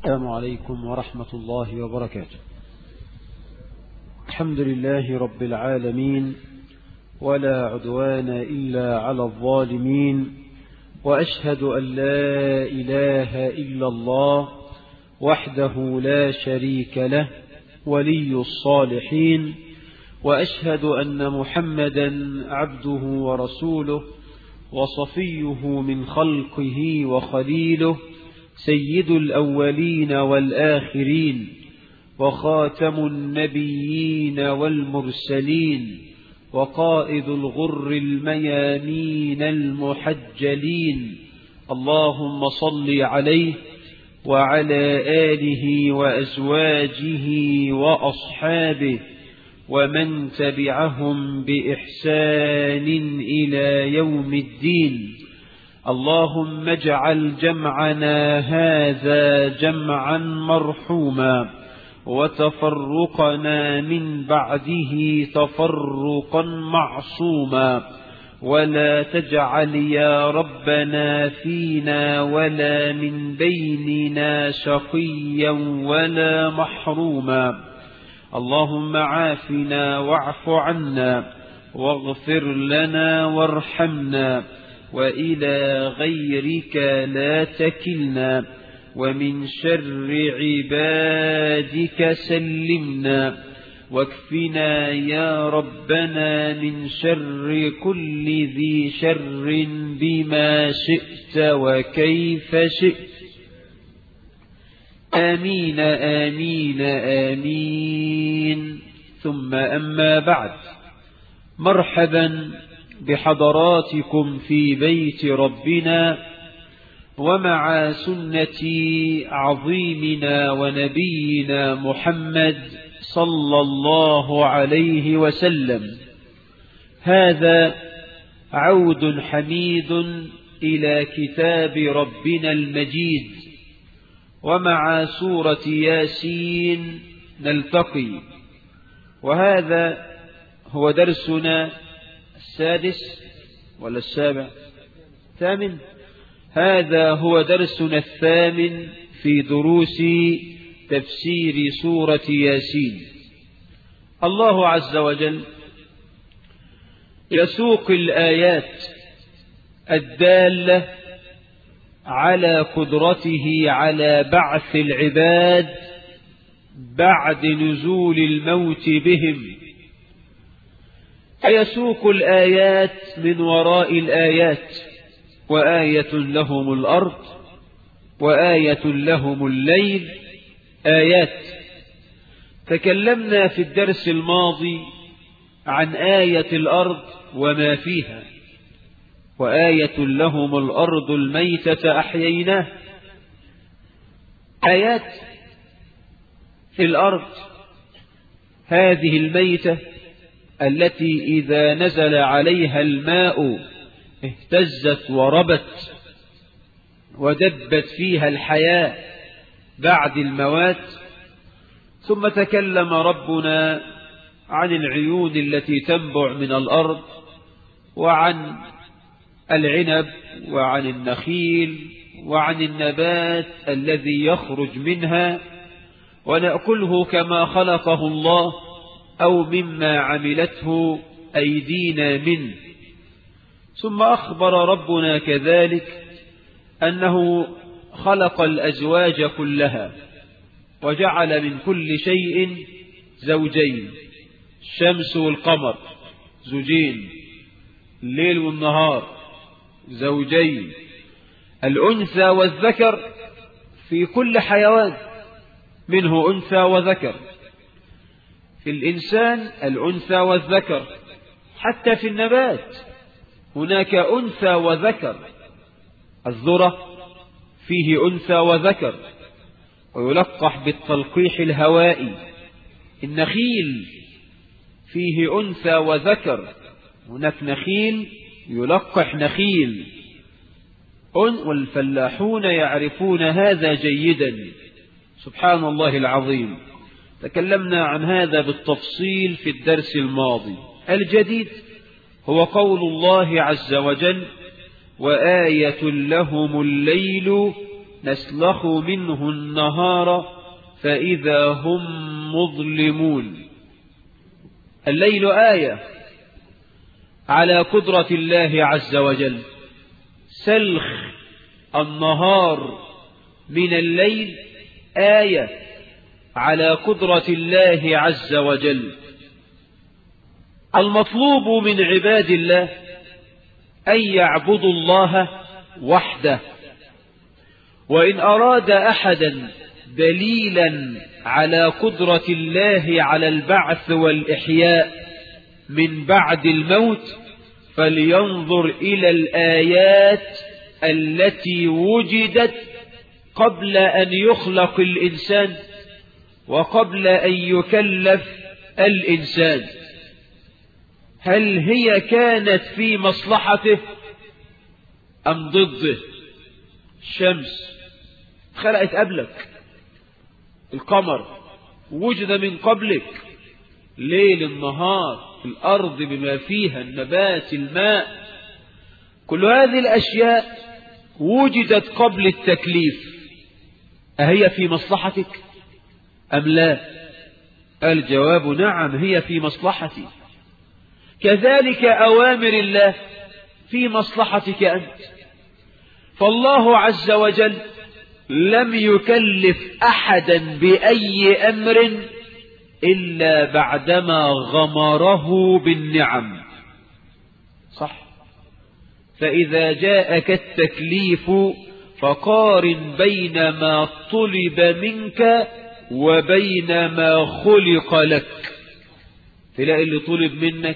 السلام عليكم ورحمة الله وبركاته الحمد لله رب العالمين ولا عدوان إلا على الظالمين وأشهد أن لا إله إلا الله وحده لا شريك له ولي الصالحين وأشهد أن محمدا عبده ورسوله وصفيه من خلقه وخليله سيد الأولين والآخرين وخاتم النبيين والمرسلين وقائد الغر الميامين المحجلين اللهم صل عليه وعلى آله وأزواجه وأصحابه ومن تبعهم بإحسان إلى يوم الدين اللهم اجعل جمعنا هذا جمعا مرحوما وتفرقنا من بعده تفرقا معصوما ولا تجعل يا ربنا فينا ولا من بيننا شقيا ولا محروما اللهم عافنا واعف عنا واغفر لنا وارحمنا وإلى غيرك لا تكلنا ومن شر عبادك سلمنا واكفنا يا ربنا من شر كل ذي شر بما شئت وكيف شئت آمين آمين آمين ثم أما بعد مرحبا بحضراتكم في بيت ربنا ومع سنة عظيمنا ونبينا محمد صلى الله عليه وسلم هذا عود حميد إلى كتاب ربنا المجيد ومع سورة ياسين نلتقي وهذا هو درسنا السادس ولا السابع ثامن هذا هو درسنا الثامن في دروس تفسير سورة ياسين الله عز وجل يسوق الآيات الدالة على قدرته على بعث العباد بعد نزول الموت بهم فيسوق الآيات من وراء الآيات وآية لهم الأرض وآية لهم الليل آيات تكلمنا في الدرس الماضي عن آية الأرض وما فيها وآية لهم الأرض الميتة أحييناه آيات في الأرض هذه الميتة التي إذا نزل عليها الماء اهتزت وربت ودبت فيها الحياة بعد الموات ثم تكلم ربنا عن العيون التي تنبع من الأرض وعن العنب وعن النخيل وعن النبات الذي يخرج منها ونأكله كما خلقه الله أو مما عملته أيدينا منه ثم أخبر ربنا كذلك أنه خلق الأزواج كلها وجعل من كل شيء زوجين الشمس والقمر زوجين الليل والنهار زوجين الأنثى والذكر في كل حيوان منه أنثى وذكر في الإنسان الأنثى والذكر حتى في النبات هناك أنثى وذكر الذرة فيه أنثى وذكر ويلقح بالتلقيح الهوائي النخيل فيه أنثى وذكر هناك نخيل يلقح نخيل والفلاحون يعرفون هذا جيدا سبحان الله العظيم تكلمنا عن هذا بالتفصيل في الدرس الماضي الجديد هو قول الله عز وجل وآية لهم الليل نسلخ منه النهار فإذا هم مظلمون الليل آية على قدرة الله عز وجل سلخ النهار من الليل آية على قدرة الله عز وجل المطلوب من عباد الله أن يعبدوا الله وحده وإن أراد أحدا دليلا على قدرة الله على البعث والإحياء من بعد الموت فلينظر إلى الآيات التي وجدت قبل أن يخلق الإنسان وقبل أن يكلف الإنسان هل هي كانت في مصلحته أم ضده الشمس خلقت قبلك القمر وجد من قبلك ليل النهار الأرض بما فيها النبات الماء كل هذه الأشياء وجدت قبل التكليف أهي في مصلحتك أم لا الجواب نعم هي في مصلحتي كذلك أوامر الله في مصلحتك أنت فالله عز وجل لم يكلف أحدا بأي أمر إلا بعدما غمره بالنعم صح فإذا جاءك التكليف فقارن بين ما طلب منك وبين ما خلق لك تلاقي اللي طلب منك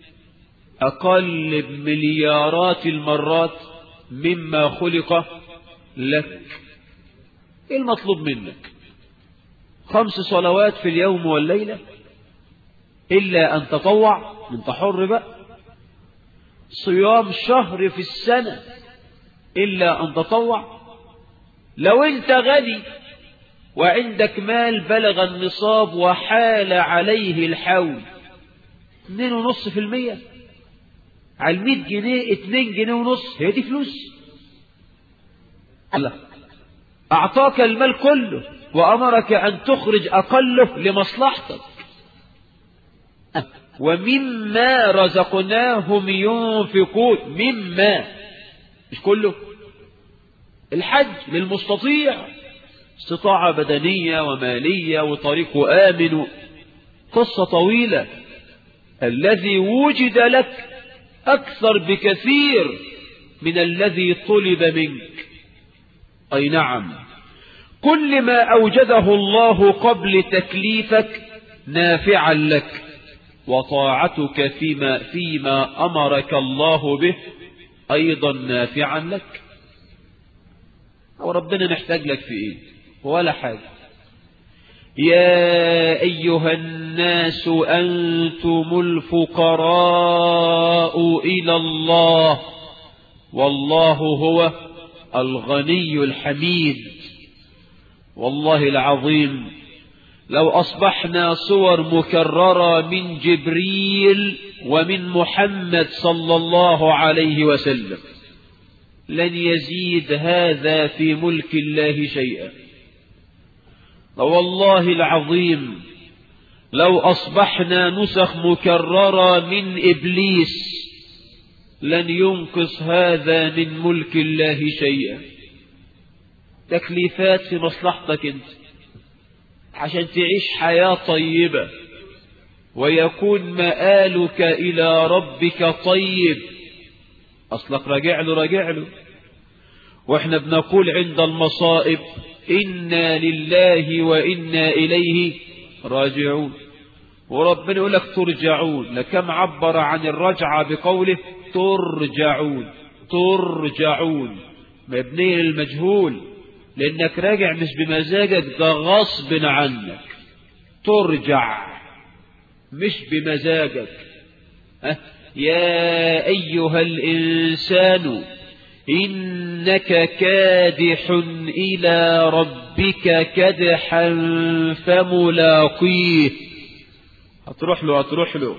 أقل بمليارات المرات مما خلق لك إيه المطلوب منك خمس صلوات في اليوم والليلة إلا أن تطوع من تحر بقى صيام شهر في السنة إلا أن تطوع لو أنت غني وعندك مال بلغ النصاب وحال عليه الحول اتنين ونص في المية على المية جنيه اتنين جنيه ونص هي دي فلوس الله أعطاك المال كله وأمرك أن تخرج أقله لمصلحتك ومما رزقناهم ينفقون مما مش كله الحج للمستطيع استطاعة بدنية ومالية وطريق آمن قصة طويلة الذي وجد لك أكثر بكثير من الذي طلب منك أي نعم كل ما أوجده الله قبل تكليفك نافعا لك وطاعتك فيما, فيما أمرك الله به أيضا نافعا لك وربنا نحتاج لك في إيه ولا حاجة يا أيها الناس أنتم الفقراء إلى الله والله هو الغني الحميد والله العظيم لو أصبحنا صور مكررة من جبريل ومن محمد صلى الله عليه وسلم لن يزيد هذا في ملك الله شيئا والله العظيم لو أصبحنا نسخ مكررة من إبليس لن ينقص هذا من ملك الله شيئا تكليفات في مصلحتك انت عشان تعيش حياة طيبة ويكون مآلك إلى ربك طيب أصلك راجع له راجع له وإحنا بنقول عند المصائب إنا لله وإنا إليه راجعون وربنا يقول لك ترجعون لكم عبر عن الرجعة بقوله ترجعون ترجعون مبني للمجهول لأنك راجع مش بمزاجك ده غصب عنك ترجع مش بمزاجك أه؟ يا أيها الإنسان إنك كادح إلى ربك كدحا فملاقيه هتروح له هتروح له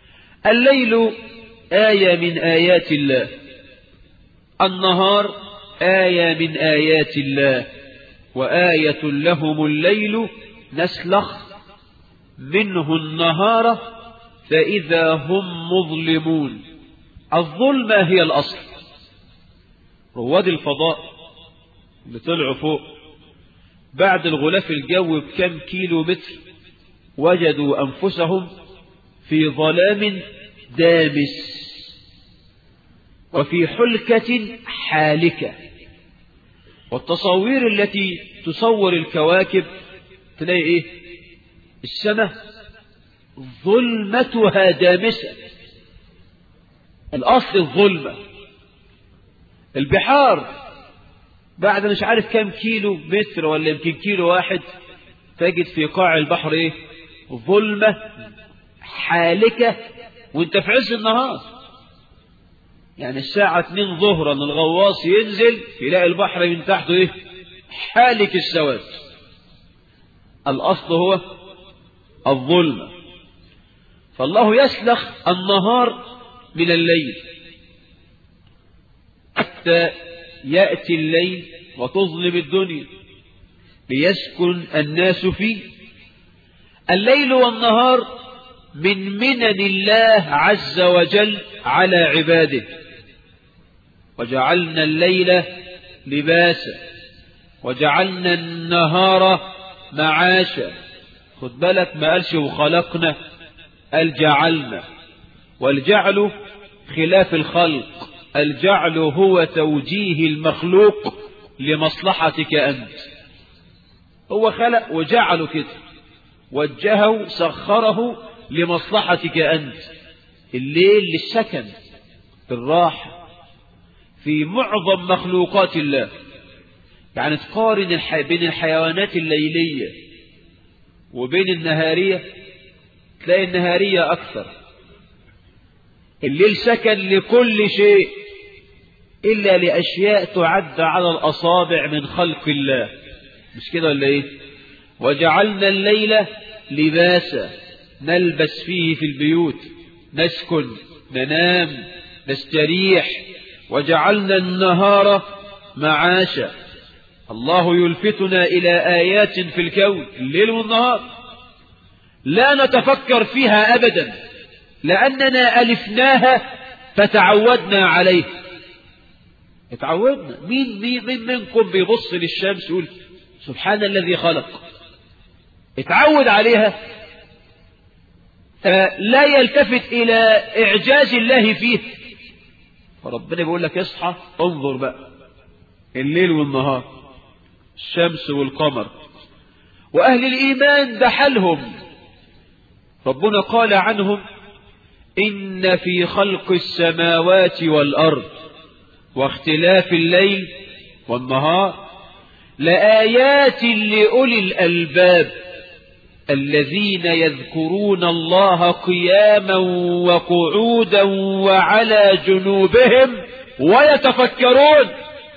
الليل آية من آيات الله النهار آية من آيات الله وآية لهم الليل نسلخ منه النهار فإذا هم مظلمون الظلمة هي الأصل رواد الفضاء اللي طلعوا فوق بعد الغلاف الجوي بكم كيلو متر وجدوا أنفسهم في ظلام دامس وفي حلكة حالكة والتصاوير التي تصور الكواكب تلاقي ايه السماء ظلمتها دامسة الأصل الظلمة البحار بعد مش عارف كام كيلو متر ولا يمكن كيلو واحد تجد في قاع البحر ايه ظلمة حالكة وانت في عز النهار يعني الساعة 2 ظهرا الغواص ينزل يلاقي البحر من تحته ايه حالك السواد الأصل هو الظلمة فالله يسلخ النهار من الليل حتى يأتي الليل وتظلم الدنيا ليسكن الناس فيه الليل والنهار من منن الله عز وجل على عباده وجعلنا الليل لباسا وجعلنا النهار معاشا خد بالك ما قالش وخلقنا قال جعلنا والجعل خلاف الخلق الجعل هو توجيه المخلوق لمصلحتك أنت هو خلق وجعله كده وجهه سخره لمصلحتك أنت الليل للسكن الراحة في معظم مخلوقات الله يعني تقارن الحي... بين الحيوانات الليلية وبين النهارية تلاقي النهارية أكثر الليل سكن لكل شيء إلا لأشياء تعد على الأصابع من خلق الله مش كده ولا إيه وجعلنا الليل لباسا نلبس فيه في البيوت نسكن ننام نستريح وجعلنا النهار معاشا الله يلفتنا إلى آيات في الكون الليل والنهار لا نتفكر فيها أبدا لأننا ألفناها فتعودنا عليه اتعودنا مين, مين, مين منكم بيبص للشمس يقول سبحان الذي خلق اتعود عليها لا يلتفت إلى إعجاز الله فيه فربنا بيقول لك اصحى انظر بقى الليل والنهار الشمس والقمر وأهل الإيمان ده حالهم ربنا قال عنهم إن في خلق السماوات والأرض واختلاف الليل والنهار لآيات لأولي الألباب الذين يذكرون الله قياما وقعودا وعلى جنوبهم ويتفكرون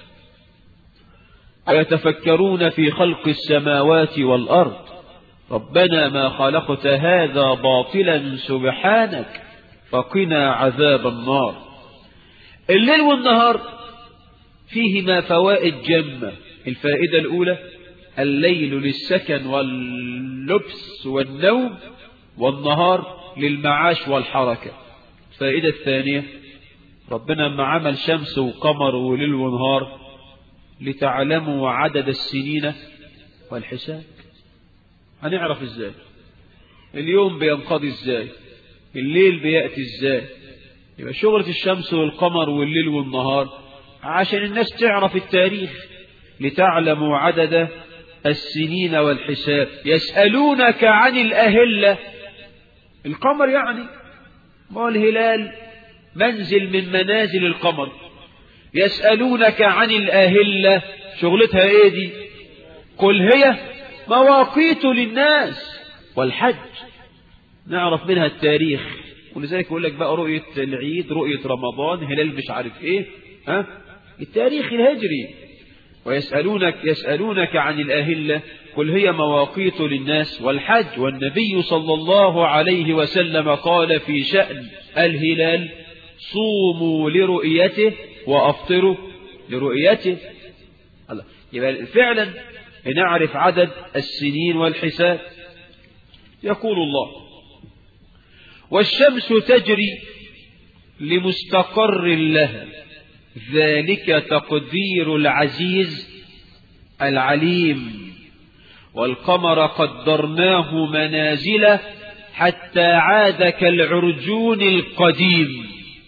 ويتفكرون في خلق السماوات والأرض ربنا ما خلقت هذا باطلا سبحانك فقنا عذاب النار الليل والنهار فيهما فوائد جمة الفائدة الأولى الليل للسكن واللبس والنوم والنهار للمعاش والحركة الفائدة الثانية ربنا ما عمل شمس وقمر وليل ونهار لتعلموا عدد السنين والحساب هنعرف ازاي اليوم بينقضي ازاي الليل بيأتي ازاي يبقى شغلة الشمس والقمر والليل والنهار عشان الناس تعرف التاريخ لتعلموا عدد السنين والحساب يسألونك عن الأهلة القمر يعني ما الهلال منزل من منازل القمر يسألونك عن الأهلة شغلتها ايه دي قل هي مواقيت للناس والحج نعرف منها التاريخ ولذلك يقول لك بقى رؤية العيد رؤية رمضان هلال مش عارف ايه ها التاريخ الهجري ويسألونك يسألونك عن الأهلة قل هي مواقيت للناس والحج والنبي صلى الله عليه وسلم قال في شأن الهلال صوموا لرؤيته وأفطروا لرؤيته الله يبقى فعلا نعرف عدد السنين والحساب يقول الله والشمس تجري لمستقر لها ذلك تقدير العزيز العليم والقمر قدرناه منازل حتى عاد كالعرجون القديم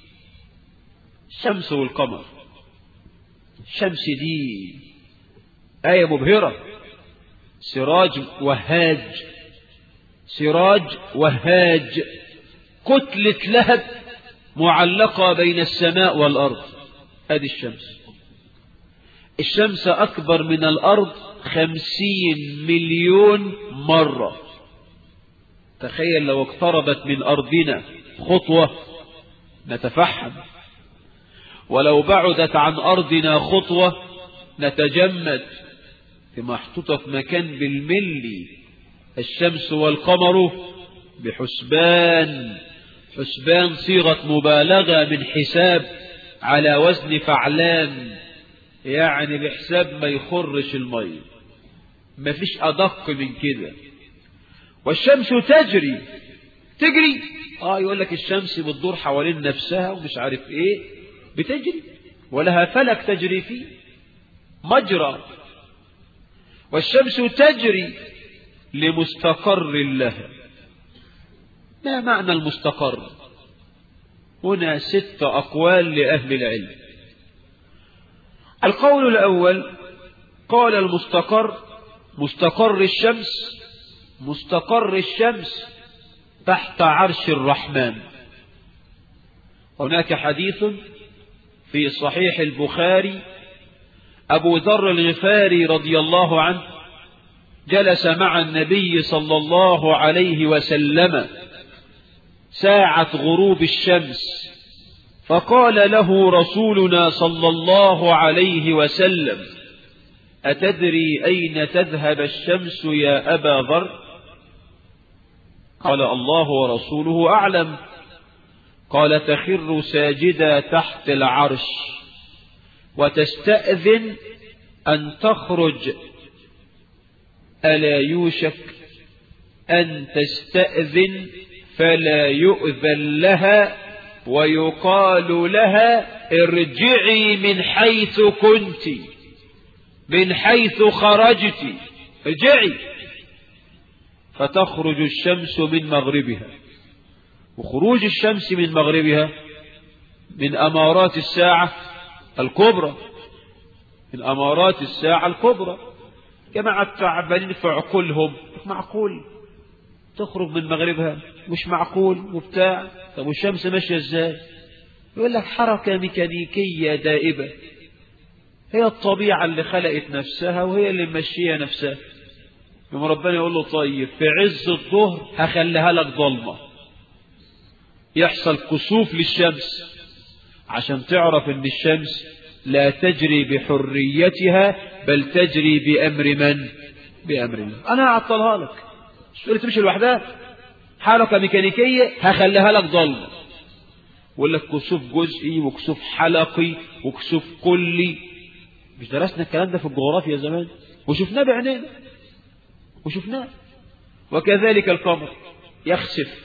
الشمس والقمر الشمس دي آية مبهرة سراج وهاج سراج وهاج كتلة لهب معلقة بين السماء والأرض هذه الشمس الشمس أكبر من الأرض خمسين مليون مرة تخيل لو اقتربت من أرضنا خطوة نتفحم ولو بعدت عن أرضنا خطوة نتجمد في محطوطة في مكان بالملي الشمس والقمر بحسبان حسبان صيغة مبالغة من حساب على وزن فعلان يعني بحساب ما يخرش المي ما فيش أدق من كده والشمس تجري تجري اه يقول لك الشمس بتدور حوالين نفسها ومش عارف ايه بتجري ولها فلك تجري فيه مجرى والشمس تجري لمستقر لها ما معنى المستقر هنا ست أقوال لأهل العلم القول الأول قال المستقر مستقر الشمس مستقر الشمس تحت عرش الرحمن هناك حديث في صحيح البخاري أبو ذر الغفاري رضي الله عنه جلس مع النبي صلى الله عليه وسلم ساعة غروب الشمس فقال له رسولنا صلى الله عليه وسلم أتدري أين تذهب الشمس يا أبا ذر قال الله ورسوله أعلم قال تخر ساجدا تحت العرش وتستأذن أن تخرج ألا يوشك أن تستأذن فلا يؤذن لها ويقال لها ارجعي من حيث كنت من حيث خرجت ارجعي فتخرج الشمس من مغربها وخروج الشمس من مغربها من أمارات الساعة الكبرى من أمارات الساعة الكبرى جماعة تعبانين في عقولهم معقول تخرج من مغربها مش معقول وبتاع طب والشمس ماشية ازاي يقول لك حركة ميكانيكية دائبة هي الطبيعة اللي خلقت نفسها وهي اللي ماشية نفسها يوم ربنا يقول له طيب في عز الظهر هخليها لك ضلمة يحصل كسوف للشمس عشان تعرف ان الشمس لا تجري بحريتها بل تجري بأمر من بأمر من أنا أعطلها لك مش تقول تمشي لوحدها حركة ميكانيكية هخليها لك ضلمة ويقول لك كسوف جزئي وكسوف حلقي وكسوف كلي مش درسنا الكلام ده في الجغرافيا زمان وشفناه بعينينا وشفناه وكذلك القمر يخسف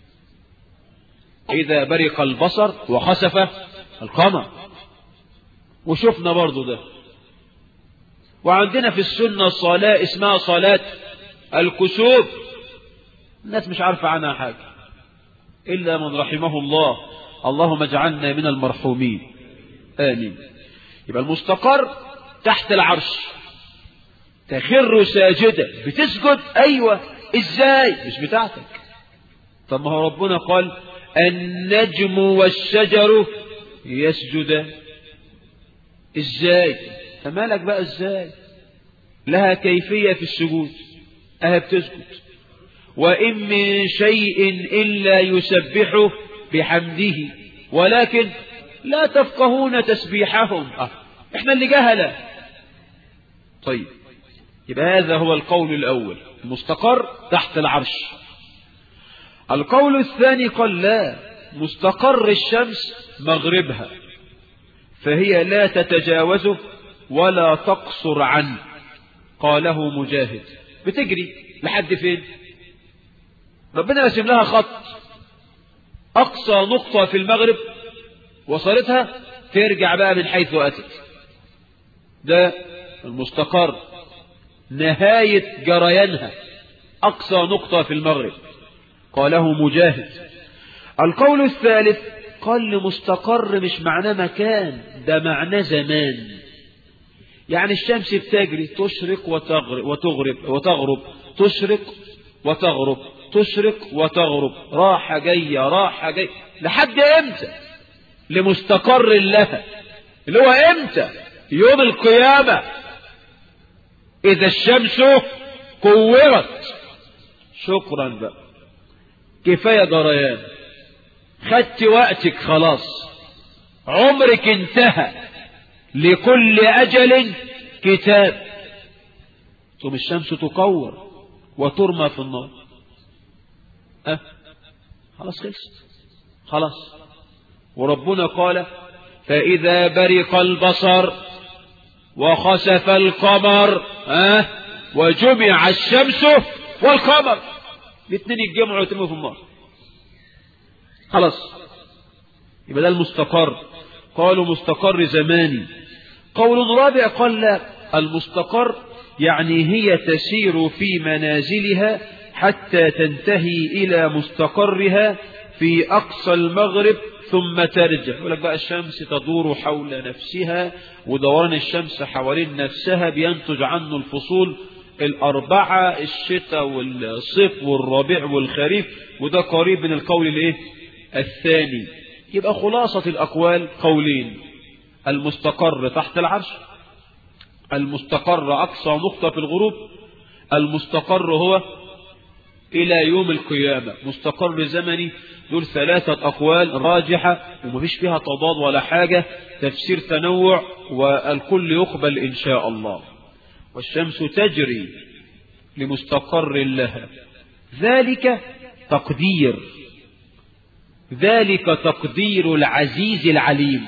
إذا برق البصر وخسف القمر وشفنا برضو ده وعندنا في السنة صلاة اسمها صلاة الكسوف الناس مش عارفة عنها حاجة إلا من رحمه الله اللهم اجعلنا من المرحومين آمين يبقى المستقر تحت العرش تخر ساجدة بتسجد أيوة إزاي مش بتاعتك طب ما هو ربنا قال النجم والشجر يسجدان ازاي فمالك بقى ازاي لها كيفية في السجود اها بتسجد وإن من شيء إلا يسبحه بحمده ولكن لا تفقهون تسبيحهم أه. احنا اللي جهلة طيب يبقى هذا هو القول الأول مستقر تحت العرش القول الثاني قال لا مستقر الشمس مغربها فهي لا تتجاوزه ولا تقصر عنه قاله مجاهد بتجري لحد فين ربنا رسم لها خط أقصى نقطة في المغرب وصلتها ترجع بقى من حيث أتت ده المستقر نهاية جريانها أقصى نقطة في المغرب قاله مجاهد القول الثالث قال لمستقر مش معناه مكان ده معناه زمان يعني الشمس بتجري تشرق وتغرب وتغرب وتغرب تشرق وتغرب تشرق وتغرب راحة جاية راحة جاية لحد امتى لمستقر لها اللي هو امتى يوم القيامة اذا الشمس كورت شكرا بقى كفاية جريان خدت وقتك خلاص عمرك انتهى لكل أجل كتاب ثم الشمس تكور وترمى في النار أه خلاص خلصت خلاص وربنا قال فإذا برق البصر وخسف القمر أه وجمع الشمس والقمر الاثنين يتجمعوا ويتموا في النار خلاص يبقى ده المستقر قالوا مستقر زماني قول رابع قال لا المستقر يعني هي تسير في منازلها حتى تنتهي إلى مستقرها في أقصى المغرب ثم ترجع يقول لك بقى الشمس تدور حول نفسها ودوران الشمس حوالين نفسها بينتج عنه الفصول الأربعة الشتاء والصيف والربيع والخريف وده قريب من القول الايه الثاني يبقى خلاصة الأقوال قولين المستقر تحت العرش المستقر أقصى نقطة في الغروب المستقر هو إلى يوم القيامة مستقر زمني دول ثلاثة أقوال راجحة ومفيش فيها تضاد ولا حاجة تفسير تنوع والكل يقبل إن شاء الله والشمس تجري لمستقر لها ذلك تقدير ذلك تقدير العزيز العليم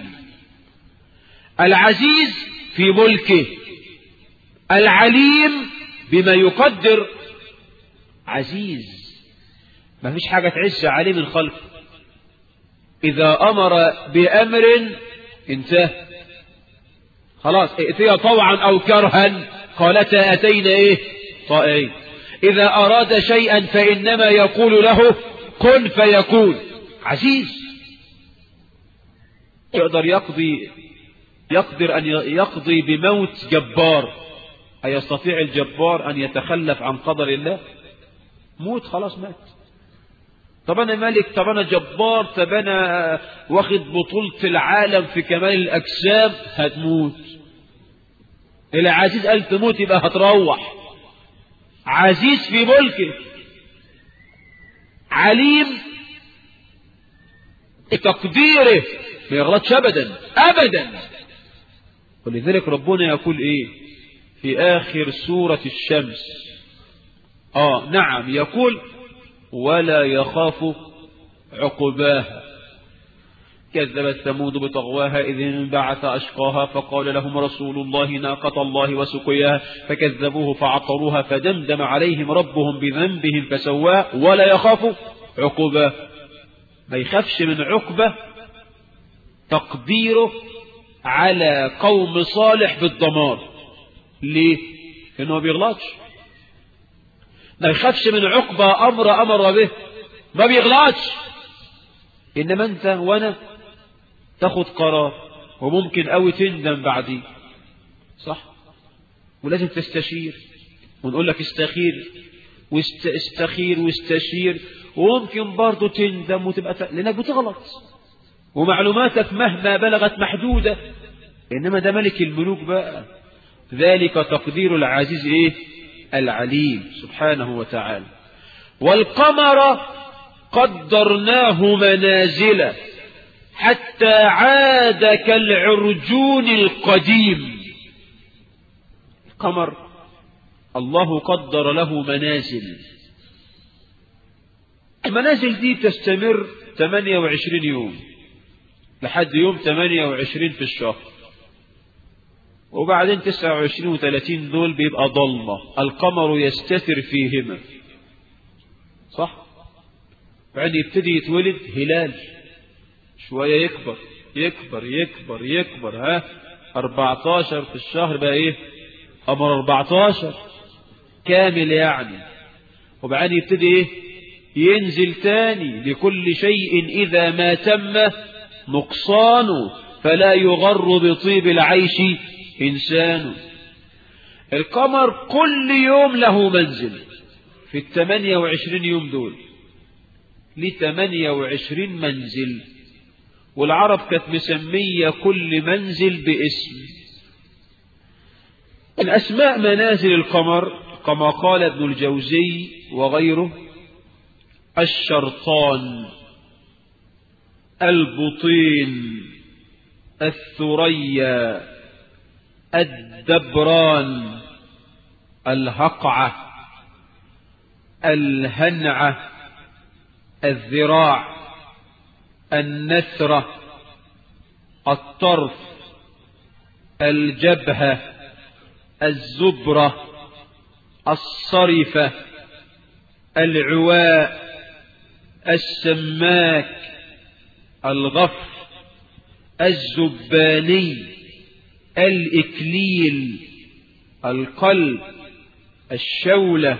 العزيز في ملكه العليم بما يقدر عزيز ما فيش حاجة تعز عليه من خلقه إذا أمر بأمر انتهى خلاص ائتيا طوعا أو كرها قالتا أتينا إيه طائعين إذا أراد شيئا فإنما يقول له كن فيكون عزيز يقدر يقضي يقدر أن يقضي بموت جبار أيستطيع الجبار أن يتخلف عن قدر الله موت خلاص مات طب أنا ملك طب أنا جبار طب أنا واخد بطولة العالم في كمال الأجسام هتموت العزيز قال تموت يبقى هتروح عزيز في ملكه عليم تقديره ما يغلطش ابدا ابدا ولذلك ربنا يقول ايه في اخر سورة الشمس اه نعم يقول ولا يخاف عقباها كذبت ثمود بطغواها إذ انبعث أشقاها فقال لهم رسول الله ناقة الله وسقياها فكذبوه فعطروها فدمدم عليهم ربهم بذنبهم فسواه ولا يخاف عقباه ما يخافش من عقبة تقديره على قوم صالح بالدمار ليه انه ما بيغلطش ما يخافش من عقبة امر امر به ما بيغلطش انما انت وانا تاخد قرار وممكن قوي تندم بعديه صح ولازم تستشير ونقول لك استخير واستخير واستشير وممكن برضه تندم وتبقى ت... لانك بتغلط ومعلوماتك مهما بلغت محدودة انما ده ملك الملوك بقى ذلك تقدير العزيز ايه العليم سبحانه وتعالى والقمر قدرناه منازل حتى عاد كالعرجون القديم القمر الله قدر له منازل المنازل دي تستمر 28 يوم لحد يوم 28 في الشهر وبعدين 29 و30 دول بيبقى ضلمة القمر يستتر فيهما صح بعدين يبتدي يتولد هلال شوية يكبر يكبر يكبر يكبر ها 14 في الشهر بقى ايه قمر 14 كامل يعني وبعدين يبتدي ايه ينزل تاني لكل شيء إذا ما تم نقصانه فلا يغر بطيب العيش إنسان القمر كل يوم له منزل في الثمانية وعشرين يوم دول لثمانية وعشرين منزل والعرب كانت مسمية كل منزل باسم الأسماء منازل القمر كما قال ابن الجوزي وغيره الشرطان البطين الثريا الدبران الهقعة الهنعة الذراع النثرة الطرف الجبهة الزبرة الصرفة العواء السماك الغفر الزباني الإكليل القلب الشولة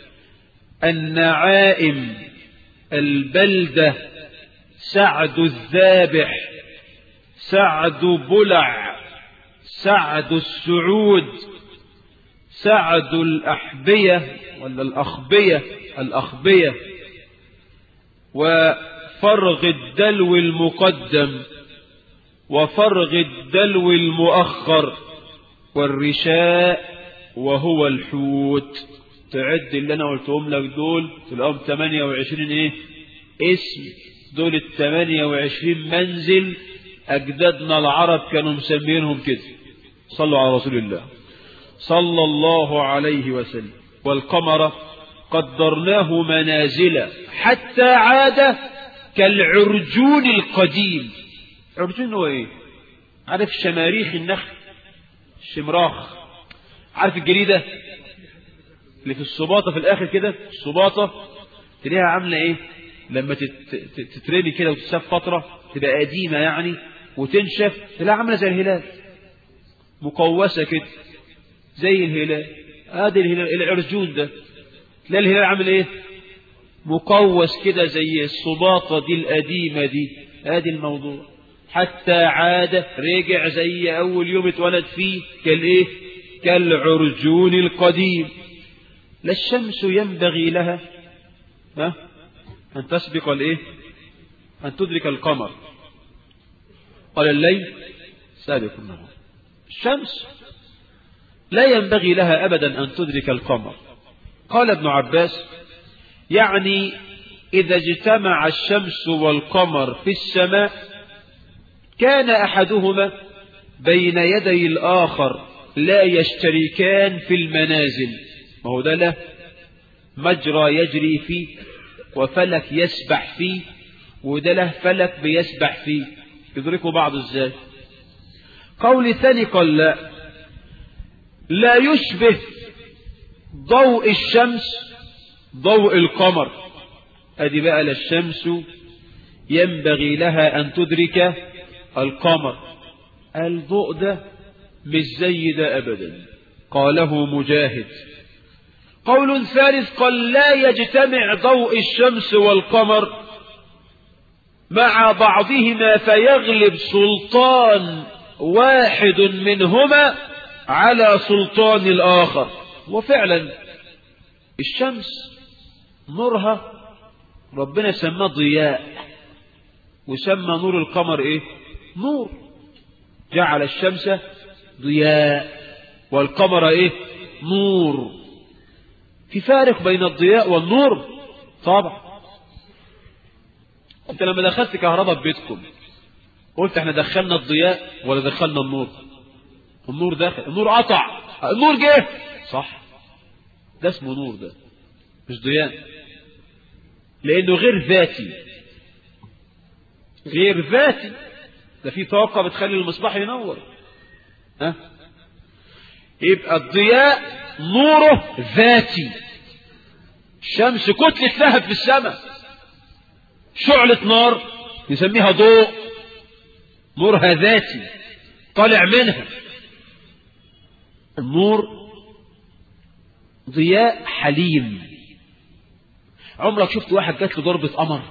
النعائم البلدة سعد الذابح سعد بلع سعد السعود سعد الأحبية ولا الأخبية الأخبية وفرغ الدلو المقدم وفرغ الدلو المؤخر والرشاء وهو الحوت تعد اللي انا قلتهم لك دول تلاقيهم 28 ايه اسم دول ال 28 منزل اجدادنا العرب كانوا مسمينهم كده صلوا على رسول الله صلى الله عليه وسلم والقمر قدرناه منازل حتى عاد كالعرجون القديم عرجون هو ايه عارف شماريخ النخل الشمراخ عارف الجريدة اللي في الصباطة في الاخر كده الصباطة تلاقيها عاملة ايه لما تترمي كده وتتساب فترة تبقى قديمة يعني وتنشف تلاقيها عاملة زي الهلال مقوسة كده زي الهلال ادي الهلال العرجون ده تلاقي الهلال عامل ايه مقوس كده زي الصباطة دي القديمة دي ادي الموضوع حتى عاد رجع زي اول يوم اتولد فيه كالايه كالعرجون القديم لا الشمس ينبغي لها ها ان تسبق الايه ان تدرك القمر قال الليل سابق النهار الشمس لا ينبغي لها ابدا ان تدرك القمر قال ابن عباس يعني اذا اجتمع الشمس والقمر في السماء كان أحدهما بين يدي الآخر لا يشتركان في المنازل ما هو ده له مجرى يجري فيه وفلك يسبح فيه وده له فلك بيسبح فيه يدركوا بعض ازاي قول ثاني قال لا لا يشبه ضوء الشمس ضوء القمر ادي بقى لا الشمس ينبغي لها ان تدرك القمر الضوء ده مش زي ده أبدا قاله مجاهد قول ثالث قال لا يجتمع ضوء الشمس والقمر مع بعضهما فيغلب سلطان واحد منهما على سلطان الآخر وفعلا الشمس نورها ربنا سماه ضياء وسمى نور القمر ايه نور جعل الشمس ضياء والقمر ايه نور في فارق بين الضياء والنور طبعا انت لما دخلت كهرباء في بيتكم قلت احنا دخلنا الضياء ولا دخلنا النور النور داخل النور قطع النور جه صح ده اسمه نور ده مش ضياء لانه غير ذاتي غير ذاتي ده في طاقة بتخلي المصباح ينور ها يبقى الضياء نوره ذاتي الشمس كتلة لهب في السماء شعلة نار نسميها ضوء نورها ذاتي طالع منها النور ضياء حليم عمرك شفت واحد جات له ضربة قمر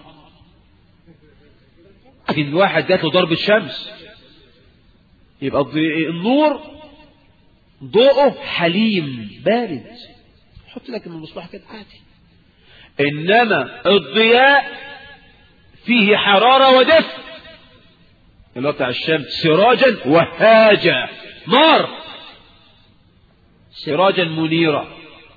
لكن واحد جات له ضربة شمس يبقى النور ضوءه حليم بارد حط لك من المصباح كده عادي انما الضياء فيه حرارة ودفء اللي هو بتاع الشمس سراجا وهاجا نار سراجا منيرا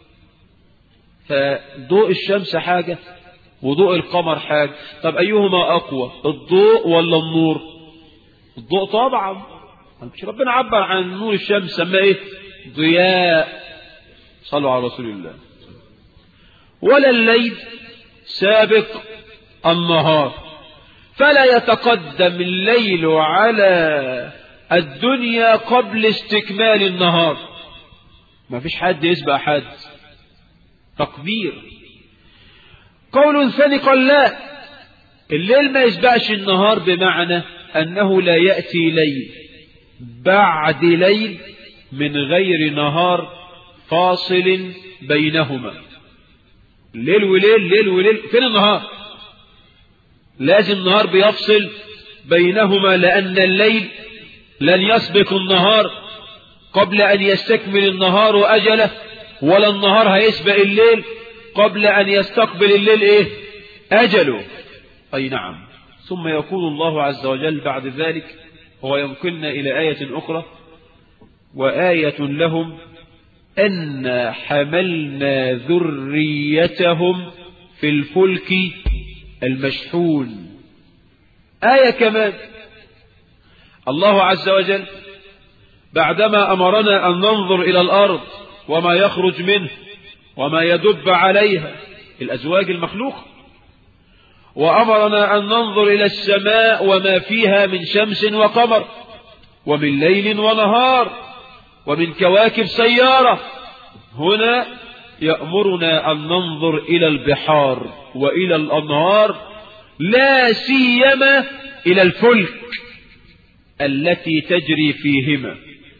فضوء الشمس حاجة وضوء القمر حاجة طب أيهما أقوى الضوء ولا النور الضوء طبعا مش ربنا عبر عن نور الشمس سماه ايه ضياء صلوا على رسول الله ولا الليل سابق النهار فلا يتقدم الليل على الدنيا قبل استكمال النهار ما فيش حد يسبق حد تقدير قول ثاني قال لا الليل ما يسبقش النهار بمعنى أنه لا يأتي ليل بعد ليل من غير نهار فاصل بينهما ليل وليل ليل وليل فين النهار لازم النهار بيفصل بينهما لأن الليل لن يسبق النهار قبل أن يستكمل النهار أجله ولا النهار هيسبق الليل قبل أن يستقبل الليل إيه أجله أي نعم ثم يقول الله عز وجل بعد ذلك هو ينقلنا إلى آية أخرى وآية لهم أن حملنا ذريتهم في الفلك المشحون آية كمان الله عز وجل بعدما أمرنا أن ننظر إلى الأرض وما يخرج منه وما يدب عليها الأزواج المخلوقة وأمرنا أن ننظر إلى السماء وما فيها من شمس وقمر ومن ليل ونهار ومن كواكب سيارة هنا يأمرنا أن ننظر إلى البحار وإلى الأنهار لا سيما إلى الفلك التي تجري فيهما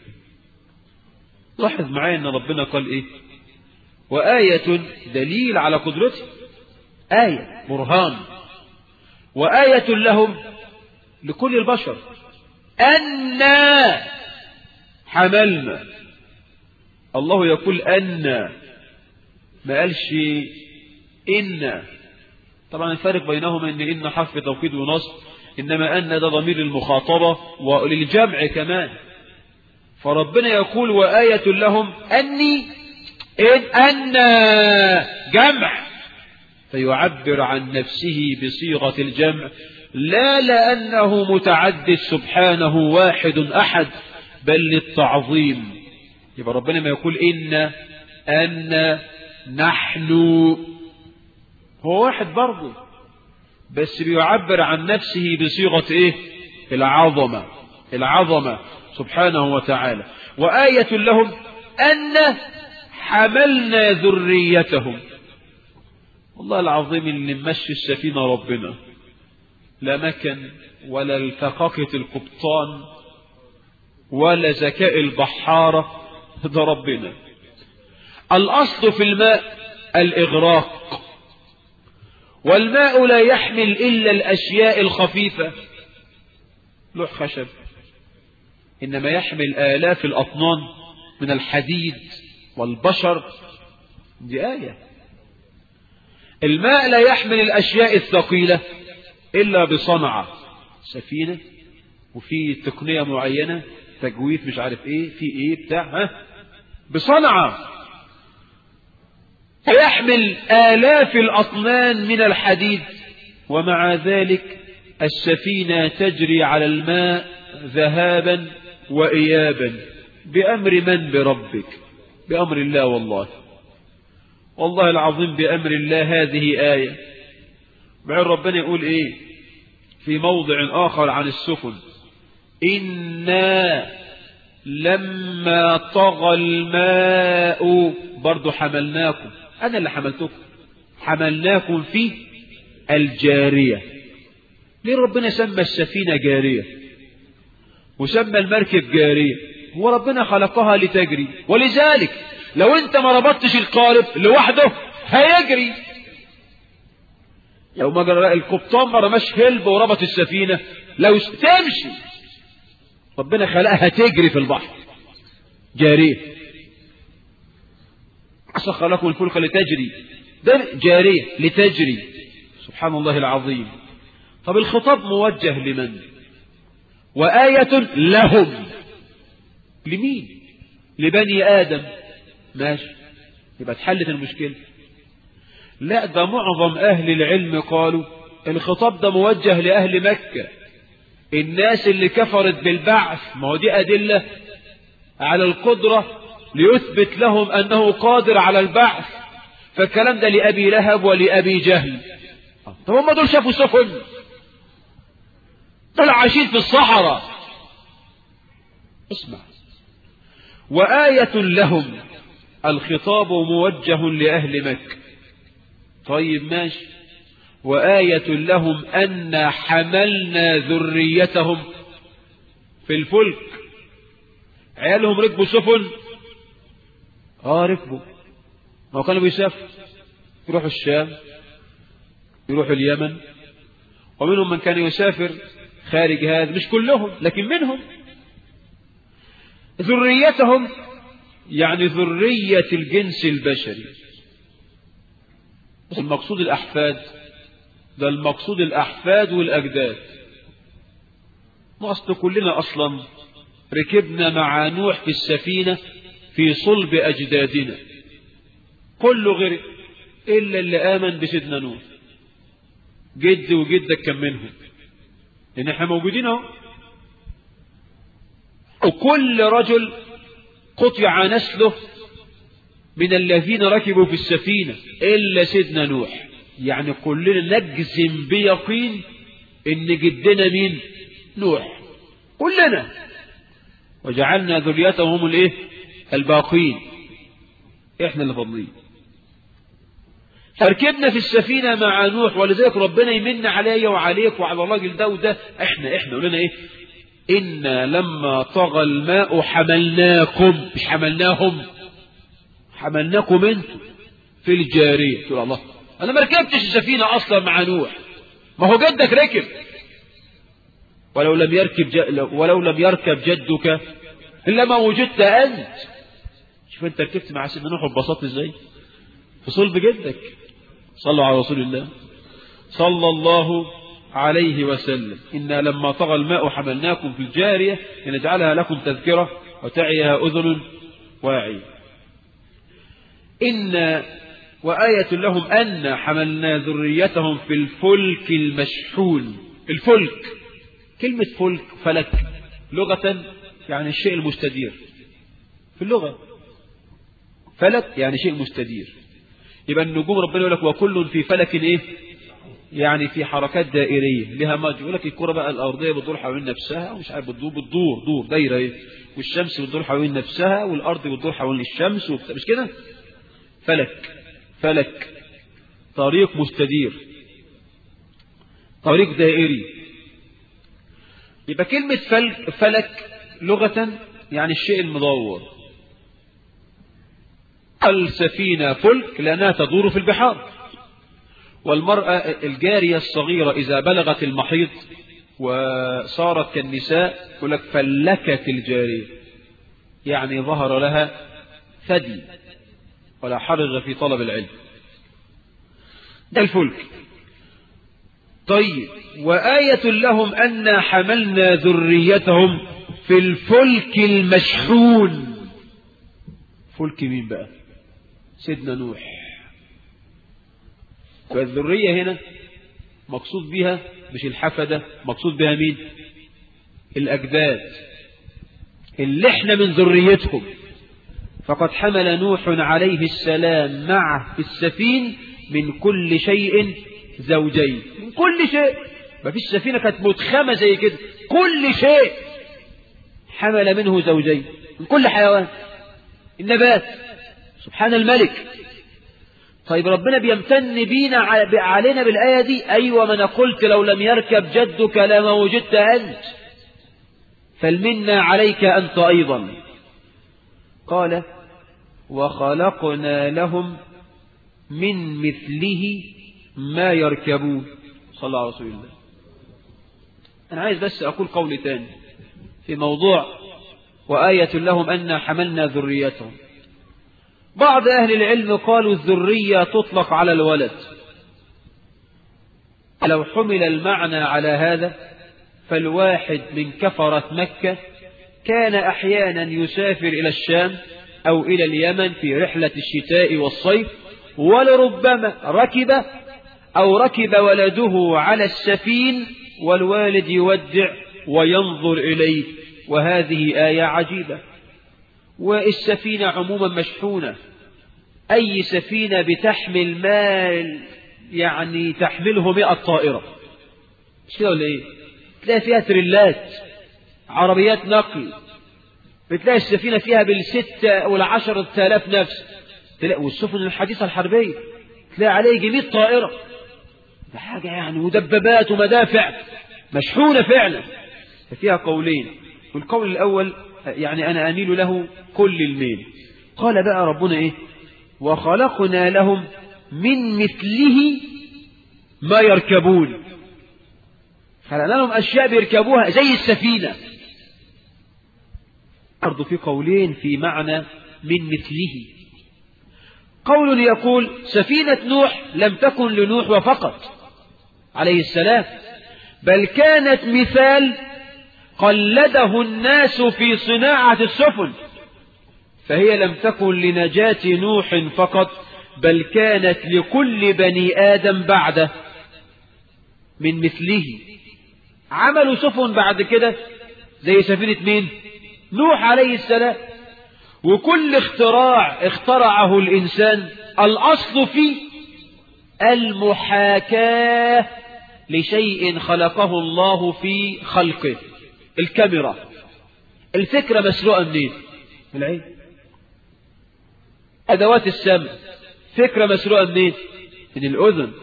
لاحظ معايا أن ربنا قال إيه وآية دليل على قدرته آية برهان وآية لهم لكل البشر أنا حملنا الله يقول أن ما قالش إن طبعا الفارق بينهما إن إن حرف توكيد ونصب إنما أن ده ضمير المخاطبة وللجمع كمان فربنا يقول وآية لهم أني إن أن جمع فيعبر عن نفسه بصيغة الجمع لا لأنه متعدد سبحانه واحد أحد بل للتعظيم يبقى ربنا ما يقول إن أن نحن هو واحد برضه بس بيعبر عن نفسه بصيغة إيه العظمة العظمة سبحانه وتعالى وآية لهم أن حملنا ذريتهم والله العظيم اللي مشي السفينة ربنا لا مكن ولا الفقاقة القبطان ولا ذكاء البحارة ده ربنا الأصل في الماء الإغراق والماء لا يحمل إلا الأشياء الخفيفة لوح خشب إنما يحمل آلاف الأطنان من الحديد والبشر دي آية الماء لا يحمل الأشياء الثقيلة إلا بصنعة سفينة وفي تقنية معينة تجويف مش عارف ايه في ايه بتاع ها بصنعة فيحمل آلاف الأطنان من الحديد ومع ذلك السفينة تجري على الماء ذهابا وإيابا بأمر من بربك بأمر الله والله والله العظيم بأمر الله هذه آية بعد ربنا يقول إيه في موضع آخر عن السفن إنا لما طغى الماء برضو حملناكم أنا اللي حملتكم حملناكم في الجارية ليه ربنا سمى السفينة جارية وسمى المركب جارية هو ربنا خلقها لتجري ولذلك لو انت ما ربطتش القارب لوحده هيجري لو ما جرى القبطان ما رماش هلب وربط السفينة لو تمشي ربنا خلقها تجري في البحر جارية سخر لكم الفلك لتجري ده جارية لتجري سبحان الله العظيم طب الخطاب موجه لمن وآية لهم لمين لبني آدم ماشي يبقى اتحلت المشكلة لا ده معظم أهل العلم قالوا الخطاب ده موجه لأهل مكة الناس اللي كفرت بالبعث ما هو دي أدلة على القدرة ليثبت لهم أنه قادر على البعث فالكلام ده لأبي لهب ولأبي جهل طب هم دول شافوا سفن دول عايشين في الصحراء اسمع وآية لهم الخطاب موجه لأهل مكة طيب ماشي وآية لهم أن حملنا ذريتهم في الفلك عيالهم ركبوا سفن اه ركبوا ما هو كانوا بيسافروا يروحوا الشام يروحوا اليمن ومنهم من كان يسافر خارج هذا مش كلهم لكن منهم ذريتهم يعني ذرية الجنس البشري المقصود الأحفاد ده المقصود الأحفاد والأجداد ما أصل كلنا أصلا ركبنا مع نوح في السفينة في صلب أجدادنا كله غير إلا اللي آمن بسيدنا نوح جد وجدك كان منهم لأن احنا موجودين اهو وكل رجل قطع نسله من الذين ركبوا في السفينة إلا سيدنا نوح يعني كلنا نجزم بيقين إن جدنا مين نوح كلنا وجعلنا ذريتهم هم الايه الباقين احنا اللي فاضلين فركبنا في السفينة مع نوح ولذلك ربنا يمن علي وعليك وعلى الراجل ده وده احنا احنا قلنا ايه إنا لما طغى الماء حملناكم مش حملناهم حملناكم انتم في الجارية تقول الله انا ما ركبتش السفينة اصلا مع نوح ما هو جدك ركب ولو لم يركب ج... ولو لم يركب جدك الا ما وجدت انت شوف انت ركبت مع سيدنا نوح واتبسطت ازاي في صلب جدك صلوا على رسول الله صلى الله عليه وسلم إنا لما طغى الماء حملناكم في الجارية لنجعلها لكم تذكرة وتعيها أذن واعي إن وآية لهم أن حملنا ذريتهم في الفلك المشحون الفلك كلمة فلك فلك لغة يعني الشيء المستدير في اللغة فلك يعني شيء مستدير يبقى النجوم ربنا يقول لك وكل في فلك ايه يعني في حركات دائرية لها مجرى يقول لك الكرة بقى الأرضية بتدور حوالين نفسها ومش عارف بتدور بتدور دور دايرة ايه والشمس بتدور حوالين نفسها والأرض بتدور حوالين الشمس وبتاع مش كده فلك فلك طريق مستدير طريق دائري يبقى كلمة فلك, فلك لغة يعني الشيء المدور السفينة فلك لأنها تدور في البحار والمرأة الجارية الصغيرة إذا بلغت المحيط وصارت كالنساء يقول لك فلكت الجارية يعني ظهر لها ثدي ولا حرج في طلب العلم ده الفلك طيب وآية لهم أن حملنا ذريتهم في الفلك المشحون فلك مين بقى سيدنا نوح فالذرية هنا مقصود بها مش الحفدة مقصود بها مين الأجداد اللي احنا من ذريتهم فقد حمل نوح عليه السلام معه في السفين من كل شيء زوجين من كل شيء ما فيش سفينة كانت متخمة زي كده كل شيء حمل منه زوجين من كل حيوان النبات سبحان الملك طيب ربنا بيمتن بينا علينا بالآية دي أيوة ما أنا قلت لو لم يركب جدك لما وجدت أنت فالمنا عليك أنت أيضا قال وخلقنا لهم من مثله ما يركبون صلى الله عليه رسول الله أنا عايز بس أقول قول تاني في موضوع وآية لهم أن حملنا ذريتهم بعض أهل العلم قالوا الذرية تطلق على الولد لو حمل المعنى على هذا فالواحد من كفرة مكة كان أحيانا يسافر إلى الشام أو إلى اليمن في رحلة الشتاء والصيف ولربما ركب أو ركب ولده على السفين والوالد يودع وينظر إليه وهذه آية عجيبة والسفينة عموما مشحونة أي سفينة بتحمل مال يعني تحمله مئة طائرة مش كده ولا إيه تلاقي فيها تريلات عربيات نقل بتلاقي السفينة فيها بالستة والعشرة آلاف نفس تلاقي والسفن الحديثة الحربية تلاقي عليه جميع طائرة ده حاجة يعني مدببات ومدافع مشحونة فعلا ففيها قولين والقول الأول يعني أنا أميل له كل الميل قال بقى ربنا إيه وخلقنا لهم من مثله ما يركبون خلقنا لهم أشياء بيركبوها زي السفينة برضو في قولين في معنى من مثله قول يقول سفينة نوح لم تكن لنوح وفقط عليه السلام بل كانت مثال قلده الناس في صناعة السفن فهي لم تكن لنجاة نوح فقط بل كانت لكل بني آدم بعده من مثله عملوا سفن بعد كده زي سفينة مين نوح عليه السلام وكل اختراع اخترعه الإنسان الأصل فيه المحاكاة لشيء خلقه الله في خلقه الكاميرا الفكرة مسروقة منين من العين أدوات السمع فكرة مسروقة منين من الأذن